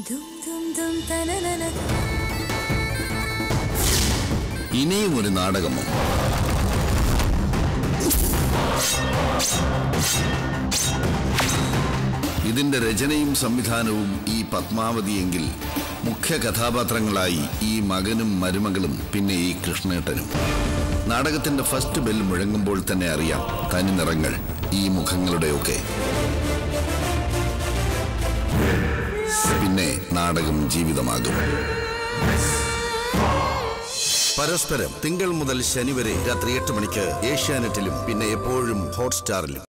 ദും ദും ദും തനനന ഇനിയും ഒരു നാടകമോ ഇതിന്റെ രചനയും സംവിധാനവും ഈ പത്മാവതിയെങ്കിൽ മുഖ്യ കഥാപാത്രങ്ങളായി ഈ മകനും മരുമകളും പിന്നെ ഈ കൃഷ്ണേട്ടനും നാടകത്തിന്റെ ഫസ്റ്റ് ബെൽ മുഴങ്ങുമ്പോൾ തന്നെ അറിയാം തനി നിറങ്ങൾ ഈ മുഖങ്ങളുടെയൊക്കെ പിന്നെ നാടകം ജീവിതമാകും പരസ്പരം തിങ്കൾ മുതൽ ശനി വരെ രാത്രി എട്ട് മണിക്ക് ഏഷ്യാനെറ്റിലും പിന്നെ എപ്പോഴും ഹോട്ട്സ്റ്റാറിലും